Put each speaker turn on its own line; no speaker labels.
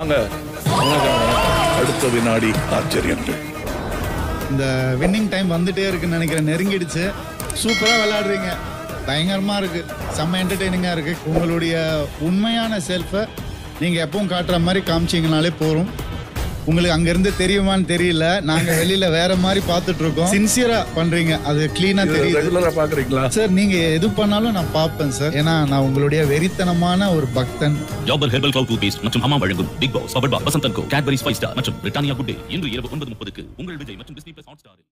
வாங்க வணக்கம், வணக்கம். அடுத்த வினாடி ஆச்சரியங்கள்
இந்த வின்னிங் டைம் வந்துட்டே இருக்குன்னு நினைக்கிறேன் நெருங்கிடுச்சு சூப்பராக விளையாடுறீங்க பயங்கரமாக இருக்கு செம்ம என்டர்டெய்னிங்காக இருக்கு உங்களுடைய உண்மையான செல்ஃபை நீங்கள் எப்பவும் காட்டுற மாதிரி காமிச்சிங்கனாலே போதும் உங்களுக்கு அங்கேருந்து தெரியுமான்னு தெரியல நாங்கள் வெளியில் வேற மாதிரி பார்த்துட்டு இருக்கோம் சின்சியராக பண்ணுறீங்க அது க்ளீனாக தெரியுது
ரெகுலரா பாக்குறீங்களா
சார் நீங்கள் எது பண்ணாலும் நான் பார்ப்பேன் சார் ஏன்னா நான் உங்களுடைய வெறித்தனமான ஒரு பக்தன்
ஜாபர் ஹெர்பல் கிளவுட் டூத் பேஸ்ட் மற்றும் அம்மா வழங்கும் Bigg Boss power bar Vasanthan co Cadbury spice star மற்றும் பிரிட்டானியா குட் டே இன்று இரவு ஒன்பது முப்பதுக்கு உங்கள் விஜய் மற்றும் டிஸ்னி பிளஸ் ஹாட் ஸ்டாரில்